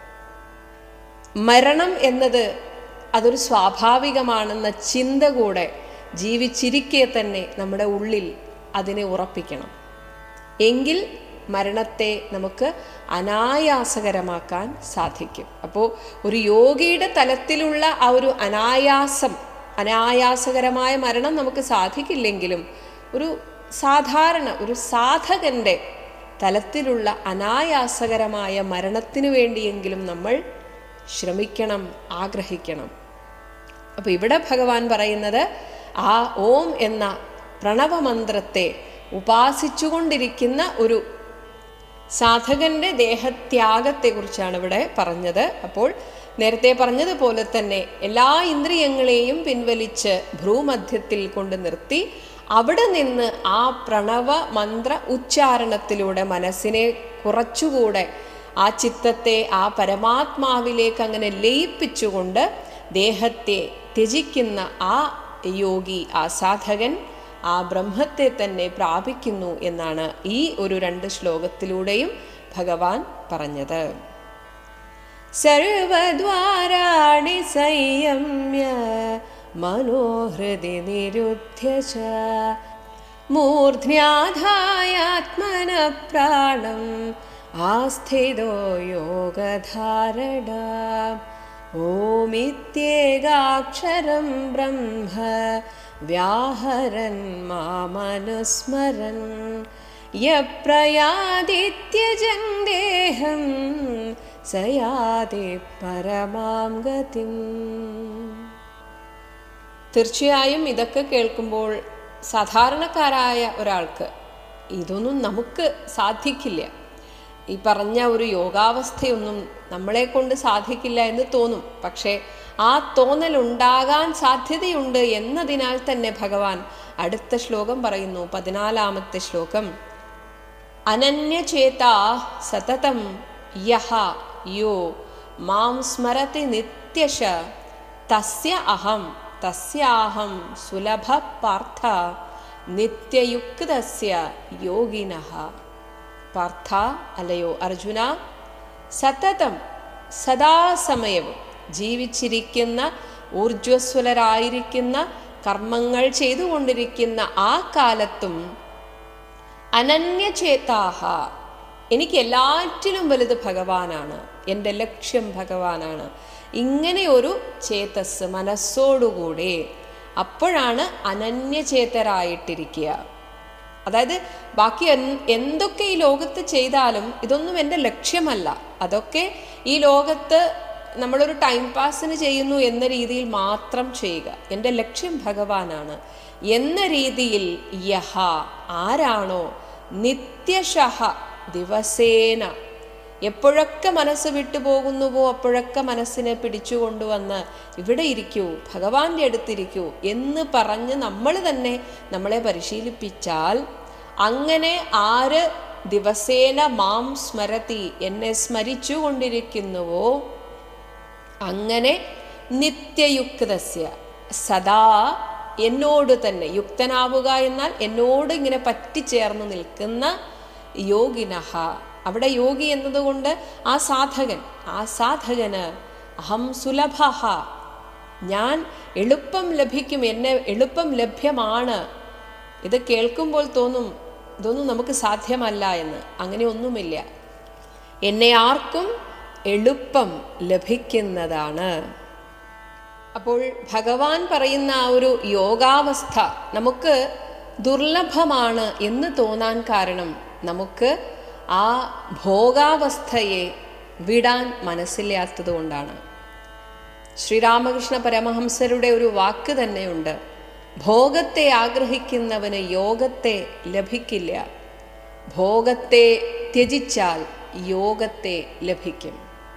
മരണം എന്നത് അതൊരു സ്വാഭാവികമാണെന്ന ചിന്ത കൂടെ ജീവിച്ചിരിക്കെ തന്നെ നമ്മുടെ ഉള്ളിൽ അതിനെ ഉറപ്പിക്കണം എങ്കിൽ മരണത്തെ നമുക്ക് അനായാസകരമാക്കാൻ സാധിക്കും അപ്പോൾ ഒരു യോഗിയുടെ തലത്തിലുള്ള ആ ഒരു അനായാസം അനായാസകരമായ മരണം നമുക്ക് സാധിക്കില്ലെങ്കിലും ഒരു സാധാരണ ഒരു സാധകന്റെ തലത്തിലുള്ള അനായാസകരമായ മരണത്തിനു വേണ്ടിയെങ്കിലും നമ്മൾ ശ്രമിക്കണം ആഗ്രഹിക്കണം അപ്പോൾ ഇവിടെ ഭഗവാൻ പറയുന്നത് ആ ഓം എന്ന പ്രണവമന്ത്രത്തെ ഉപാസിച്ചുകൊണ്ടിരിക്കുന്ന ഒരു സാധകന്റെ ദേഹത്യാഗത്തെക്കുറിച്ചാണ് ഇവിടെ പറഞ്ഞത് അപ്പോൾ നേരത്തെ പറഞ്ഞതുപോലെ തന്നെ എല്ലാ ഇന്ദ്രിയങ്ങളെയും പിൻവലിച്ച് ഭ്രൂമധ്യത്തിൽ കൊണ്ട് നിർത്തി അവിടെ നിന്ന് ആ പ്രണവ മന്ത്ര ഉച്ചാരണത്തിലൂടെ മനസ്സിനെ കുറച്ചുകൂടെ ആ ചിത്തത്തെ ആ പരമാത്മാവിലേക്ക് അങ്ങനെ ലയിപ്പിച്ചുകൊണ്ട് ദേഹത്തെ ത്യജിക്കുന്ന ആ യോഗി ആ സാധകൻ ആ ബ്രഹ്മത്തെ തന്നെ പ്രാപിക്കുന്നു എന്നാണ് ഈ ഒരു രണ്ട് ശ്ലോകത്തിലൂടെയും ഭഗവാൻ പറഞ്ഞത് സർവദ്വാരാണി സംയമ്യ മനോഹൃദി നിരുദ്ധ്യ ച മൂർധ്യാധായാത്മന പ്രാണം ആസ്ഥിതോ യോഗധാരണ ഓമിത്യേകാക്ഷരം ബ്രഹ്മ വ്യാഹരൻ മാമനുസ്മരൻ യപ്രയാദിത്യജം ദേഹം സയാതി പരമാം ഗതിം തീർച്ചയായും ഇതൊക്കെ കേൾക്കുമ്പോൾ സാധാരണക്കാരായ ഒരാൾക്ക് ഇതൊന്നും നമുക്ക് സാധിക്കില്ല ഈ പറഞ്ഞ ഒരു യോഗാവസ്ഥയൊന്നും നമ്മളെ കൊണ്ട് സാധിക്കില്ല എന്ന് തോന്നും പക്ഷേ ആ തോന്നൽ ഉണ്ടാകാൻ സാധ്യതയുണ്ട് എന്നതിനാൽ തന്നെ ഭഗവാൻ അടുത്ത ശ്ലോകം പറയുന്നു പതിനാലാമത്തെ ശ്ലോകം അനന്യചേതാ സതതം യഹ യോ മാം സ്മരതി നിത്യശ തസ്യ അഹം തസ്യാഹം സുലഭ പാർത്ഥ നിത്യയുക്തസ്യ യോഗിനഃ പാർത്ഥ അല്ലയോ അർജുന സതതം സദാസമയവും ജീവിച്ചിരിക്കുന്ന ഊർജ്വസ്വലരായിരിക്കുന്ന കർമ്മങ്ങൾ ചെയ്തുകൊണ്ടിരിക്കുന്ന ആ കാലത്തും അനന്യചേതാഹ എനിക്ക് എല്ലാറ്റിലും വലുത് ഭഗവാനാണ് എൻ്റെ ലക്ഷ്യം ഭഗവാനാണ് ഇങ്ങനെ ഒരു ചേതസ് മനസ്സോടുകൂടെ അപ്പോഴാണ് അനന്യചേതരായിട്ടിരിക്കുക അതായത് ബാക്കി എൻ- എന്തൊക്കെ ഈ ലോകത്ത് ചെയ്താലും ഇതൊന്നും എൻ്റെ ലക്ഷ്യമല്ല അതൊക്കെ ഈ ലോകത്ത് നമ്മളൊരു ടൈം പാസിന് ചെയ്യുന്നു എന്ന രീതിയിൽ മാത്രം ചെയ്യുക എൻ്റെ ലക്ഷ്യം ഭഗവാനാണ് എന്ന രീതിയിൽ യഹ ആരാണോ നിത്യശഹ ദിവസേന എപ്പോഴൊക്കെ മനസ്സ് വിട്ടുപോകുന്നുവോ അപ്പോഴൊക്കെ മനസ്സിനെ പിടിച്ചുകൊണ്ടുവന്ന് ഇവിടെ ഇരിക്കൂ ഭഗവാന്റെ അടുത്തിരിക്കൂ എന്ന് പറഞ്ഞ് നമ്മൾ തന്നെ നമ്മളെ പരിശീലിപ്പിച്ചാൽ അങ്ങനെ ആര് ദിവസേന മാം സ്മരതി എന്നെ സ്മരിച്ചു കൊണ്ടിരിക്കുന്നുവോ അങ്ങനെ നിത്യയുക്തസ്യ സദാ എന്നോട് തന്നെ യുക്തനാവുക എന്നാൽ എന്നോട് ഇങ്ങനെ പറ്റിച്ചേർന്ന് നിൽക്കുന്ന യോഗിനഹ അവിടെ യോഗി എന്നതുകൊണ്ട് ആ സാധകൻ ആ സാധകന് അഹം സുലഭ ഞാൻ എളുപ്പം ലഭിക്കും എന്നെ എളുപ്പം ലഭ്യമാണ് ഇത് കേൾക്കുമ്പോൾ തോന്നും ഇതൊന്നും നമുക്ക് സാധ്യമല്ല എന്ന് അങ്ങനെയൊന്നുമില്ല എന്നെ ആർക്കും എളുപ്പം ലഭിക്കുന്നതാണ് അപ്പോൾ ഭഗവാൻ പറയുന്ന ആ ഒരു യോഗാവസ്ഥ നമുക്ക് ദുർലഭമാണ് എന്ന് തോന്നാൻ കാരണം നമുക്ക് ആ ഭോഗാവസ്ഥയെ വിടാൻ മനസ്സില്ലാത്തത് കൊണ്ടാണ് ശ്രീരാമകൃഷ്ണ പരമഹംസരുടെ ഒരു വാക്ക് തന്നെയുണ്ട് ഭോഗത്തെ ആഗ്രഹിക്കുന്നവന് യോഗത്തെ ലഭിക്കില്ല ഭോഗത്തെ ത്യജിച്ചാൽ യോഗത്തെ ലഭിക്കും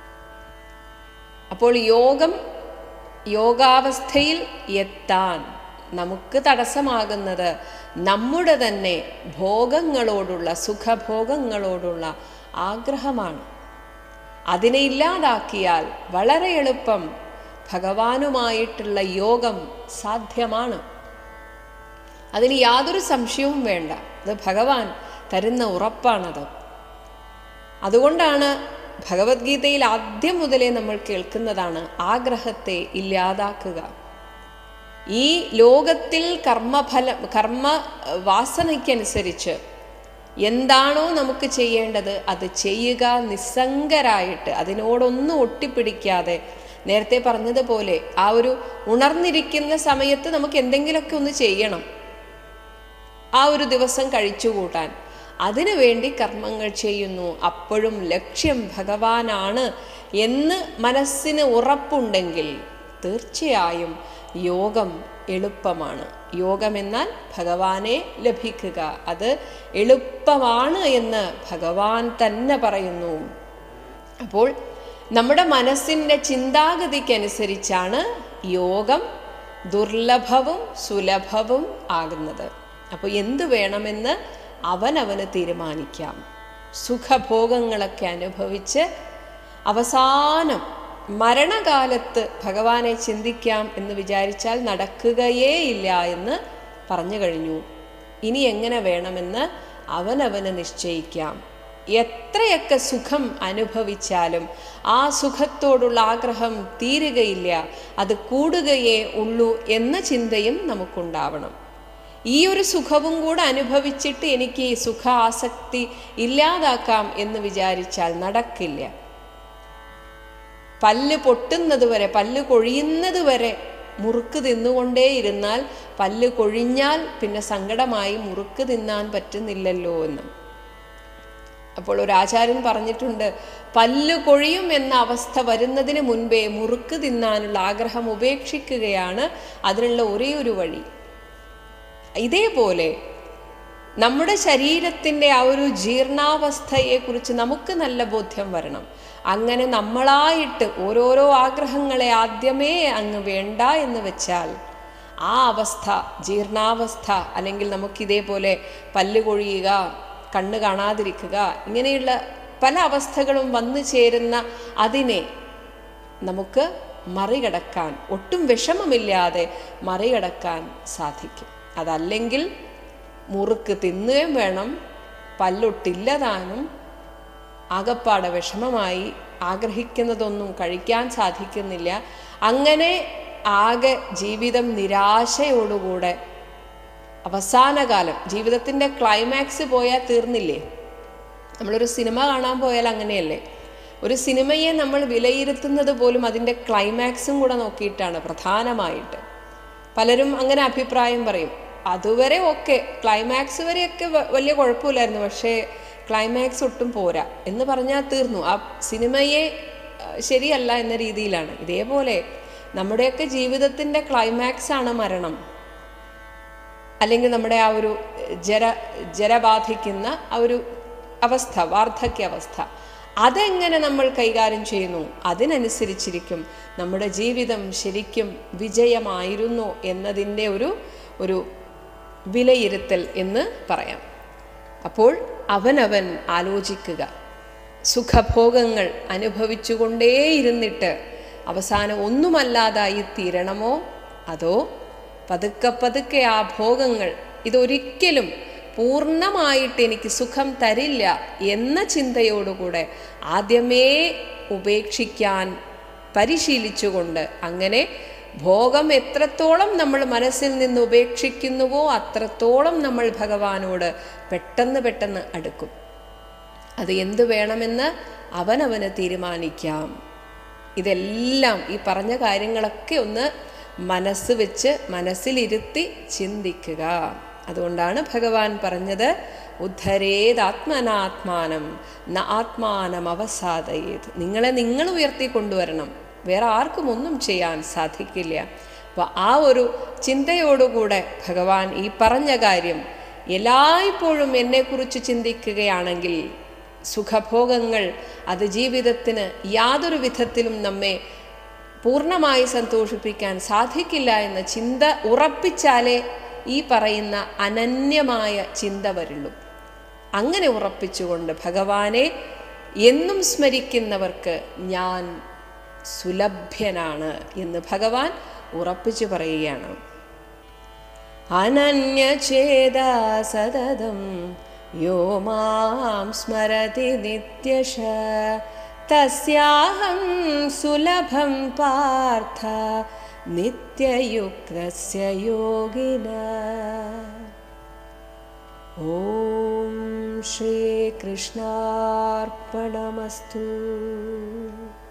അപ്പോൾ യോഗം യോഗാവസ്ഥയിൽ എത്താൻ നമുക്ക് തടസ്സമാകുന്നത് നമ്മുടെ തന്നെ ഭോഗങ്ങളോടുള്ള സുഖഭോഗങ്ങളോടുള്ള ആഗ്രഹമാണ് അതിനെ ഇല്ലാതാക്കിയാൽ വളരെ എളുപ്പം ഭഗവാനുമായിട്ടുള്ള യോഗം സാധ്യമാണ് അതിന് യാതൊരു സംശയവും വേണ്ട അത് ഭഗവാൻ തരുന്ന ഉറപ്പാണത് അതുകൊണ്ടാണ് ഭഗവത്ഗീതയിൽ ആദ്യം മുതലേ നമ്മൾ കേൾക്കുന്നതാണ് ആഗ്രഹത്തെ ഇല്ലാതാക്കുക ഈ ലോകത്തിൽ കർമ്മഫലം കർമ്മ വാസനയ്ക്കനുസരിച്ച് എന്താണോ നമുക്ക് ചെയ്യേണ്ടത് അത് ചെയ്യുക നിസ്സംഗരായിട്ട് അതിനോടൊന്നും ഒട്ടിപ്പിടിക്കാതെ നേരത്തെ പറഞ്ഞതുപോലെ ആ ഒരു ഉണർന്നിരിക്കുന്ന സമയത്ത് നമുക്ക് എന്തെങ്കിലുമൊക്കെ ഒന്ന് ചെയ്യണം ആ ഒരു ദിവസം കഴിച്ചുകൂട്ടാൻ അതിനു വേണ്ടി കർമ്മങ്ങൾ ചെയ്യുന്നു അപ്പോഴും ലക്ഷ്യം ഭഗവാനാണ് എന്ന് മനസ്സിന് ഉറപ്പുണ്ടെങ്കിൽ തീർച്ചയായും യോഗം എളുപ്പമാണ് യോഗമെന്നാൽ ഭഗവാനെ ലഭിക്കുക അത് എളുപ്പമാണ് എന്ന് ഭഗവാൻ തന്നെ പറയുന്നു അപ്പോൾ നമ്മുടെ മനസ്സിൻ്റെ ചിന്താഗതിക്കനുസരിച്ചാണ് യോഗം ദുർലഭവും സുലഭവും ആകുന്നത് അപ്പോൾ എന്തു വേണമെന്ന് അവനവന് തീരുമാനിക്കാം സുഖഭോഗങ്ങളൊക്കെ അനുഭവിച്ച് അവസാനം മരണകാലത്ത് ഭഗവാനെ ചിന്തിക്കാം എന്ന് വിചാരിച്ചാൽ നടക്കുകയേ ഇല്ല എന്ന് പറഞ്ഞു കഴിഞ്ഞു ഇനി എങ്ങനെ വേണമെന്ന് അവനവന് നിശ്ചയിക്കാം എത്രയൊക്കെ സുഖം അനുഭവിച്ചാലും ആ സുഖത്തോടുള്ള ആഗ്രഹം തീരുകയില്ല അത് കൂടുകയേ ഉള്ളൂ എന്ന ചിന്തയും നമുക്കുണ്ടാവണം ഈ ഒരു സുഖവും കൂടെ അനുഭവിച്ചിട്ട് എനിക്ക് ഈ സുഖ ആസക്തി ഇല്ലാതാക്കാം എന്ന് വിചാരിച്ചാൽ നടക്കില്ല പല്ല് പൊട്ടുന്നത് വരെ പല്ല് കൊഴിയുന്നത് വരെ മുറുക്ക് തിന്നുകൊണ്ടേയിരുന്നാൽ പല്ല് കൊഴിഞ്ഞാൽ പിന്നെ സങ്കടമായി മുറുക്ക് തിന്നാൻ പറ്റുന്നില്ലല്ലോ എന്ന് അപ്പോൾ ഒരു ആചാര്യൻ പറഞ്ഞിട്ടുണ്ട് പല്ല് കൊഴിയും എന്ന അവസ്ഥ വരുന്നതിന് മുൻപേ മുറുക്ക് തിന്നാനുള്ള ആഗ്രഹം ഉപേക്ഷിക്കുകയാണ് അതിനുള്ള ഒരേ ഒരു വഴി ഇതേപോലെ നമ്മുടെ ശരീരത്തിൻ്റെ ആ ഒരു ജീർണാവസ്ഥയെക്കുറിച്ച് നമുക്ക് നല്ല ബോധ്യം വരണം അങ്ങനെ നമ്മളായിട്ട് ഓരോരോ ആഗ്രഹങ്ങളെ ആദ്യമേ അങ്ങ് വേണ്ട എന്ന് വെച്ചാൽ ആ അവസ്ഥ ജീർണാവസ്ഥ അല്ലെങ്കിൽ നമുക്കിതേപോലെ പല്ല് കൊഴിയുക കണ്ണ് കാണാതിരിക്കുക ഇങ്ങനെയുള്ള പല അവസ്ഥകളും വന്നു ചേരുന്ന അതിനെ നമുക്ക് മറികടക്കാൻ ഒട്ടും വിഷമമില്ലാതെ മറികടക്കാൻ സാധിക്കും അതല്ലെങ്കിൽ മുറുക്ക് തിന്നുകയും വേണം പല്ലൊട്ടില്ലതാനും ആകപ്പാടെ വിഷമമായി ആഗ്രഹിക്കുന്നതൊന്നും കഴിക്കാൻ സാധിക്കുന്നില്ല അങ്ങനെ ആകെ ജീവിതം നിരാശയോടുകൂടെ അവസാന കാലം ജീവിതത്തിൻ്റെ ക്ലൈമാക്സ് പോയാൽ തീർന്നില്ലേ നമ്മളൊരു സിനിമ കാണാൻ പോയാൽ അങ്ങനെയല്ലേ ഒരു സിനിമയെ നമ്മൾ വിലയിരുത്തുന്നത് പോലും അതിൻ്റെ ക്ലൈമാക്സും കൂടെ നോക്കിയിട്ടാണ് പ്രധാനമായിട്ട് പലരും അങ്ങനെ അഭിപ്രായം പറയും അതുവരെ ഓക്കെ ക്ലൈമാക്സ് വരെയൊക്കെ വ- വലിയ കുഴപ്പമില്ലായിരുന്നു പക്ഷേ ക്ലൈമാക്സ് ഒട്ടും പോരാ എന്ന് പറഞ്ഞാൽ തീർന്നു ആ സിനിമയെ ആ, ശരിയല്ല എന്ന രീതിയിലാണ് ഇതേപോലെ നമ്മുടെയൊക്കെ ജീവിതത്തിൻ്റെ ക്ലൈമാക്സ് ആണ് മരണം അല്ലെങ്കിൽ നമ്മുടെ ആ ഒരു ജര ജര ബാധിക്കുന്ന ആ ഒരു അവസ്ഥ വാർദ്ധക്യാവസ്ഥ അതെങ്ങനെ നമ്മൾ കൈകാര്യം ചെയ്യുന്നു അതിനനുസരിച്ചിരിക്കും നമ്മുടെ ജീവിതം ശരിക്കും വിജയമായിരുന്നു എന്നതിൻ്റെ ഒരു ഒരു വിലയിരുത്തൽ എന്ന് പറയാം അപ്പോൾ അവനവൻ ആലോചിക്കുക സുഖഭോഗങ്ങൾ അനുഭവിച്ചുകൊണ്ടേയിരുന്നിട്ട് അവസാനം ഒന്നുമല്ലാതായി തീരണമോ അതോ പതുക്കെ പതുക്കെ ആ ഭോഗങ്ങൾ ഇതൊരിക്കലും പൂർണ്ണമായിട്ട് എനിക്ക് സുഖം തരില്ല എന്ന ചിന്തയോടുകൂടെ ആദ്യമേ ഉപേക്ഷിക്കാൻ പരിശീലിച്ചുകൊണ്ട് അങ്ങനെ ഭോഗം എത്രത്തോളം നമ്മൾ മനസ്സിൽ നിന്ന് ഉപേക്ഷിക്കുന്നുവോ അത്രത്തോളം നമ്മൾ ഭഗവാനോട് പെട്ടെന്ന് പെട്ടെന്ന് അടുക്കും അത് എന്തു വേണമെന്ന് അവനവന് തീരുമാനിക്കാം ഇതെല്ലാം ഈ പറഞ്ഞ കാര്യങ്ങളൊക്കെ ഒന്ന് മനസ്സ് വെച്ച് മനസ്സിലിരുത്തി ചിന്തിക്കുക അതുകൊണ്ടാണ് ഭഗവാൻ പറഞ്ഞത് ഉദ്ധരേതാത്മനാത്മാനം ന ആത്മാനം അവസാദയേത് നിങ്ങളെ നിങ്ങൾ ഉയർത്തിക്കൊണ്ടുവരണം വേറെ ആർക്കും ഒന്നും ചെയ്യാൻ സാധിക്കില്ല അപ്പോൾ ആ ഒരു ചിന്തയോടുകൂടെ ഭഗവാൻ ഈ പറഞ്ഞ കാര്യം എല്ലായ്പ്പോഴും എന്നെക്കുറിച്ച് ചിന്തിക്കുകയാണെങ്കിൽ സുഖഭോഗങ്ങൾ അത് ജീവിതത്തിന് യാതൊരു വിധത്തിലും നമ്മെ പൂർണ്ണമായി സന്തോഷിപ്പിക്കാൻ സാധിക്കില്ല എന്ന ചിന്ത ഉറപ്പിച്ചാലേ ഈ പറയുന്ന അനന്യമായ ചിന്ത വരുള്ളൂ അങ്ങനെ ഉറപ്പിച്ചുകൊണ്ട് ഭഗവാനെ എന്നും സ്മരിക്കുന്നവർക്ക് ഞാൻ സുലഭ്യനാണ് എന്ന് ഭഗവാൻ ഉറപ്പിച്ചു പറയുകയാണ് അനന്യചേതാ സതതം യോ മാം സ്മരതി നിത്യശ തസ്യാഹം സുലഭം പാർത്ഥ നിത്യയുക്തസ്യ യോഗിന ഓം ശ്രീകൃഷ്ണാർപ്പണമസ്തു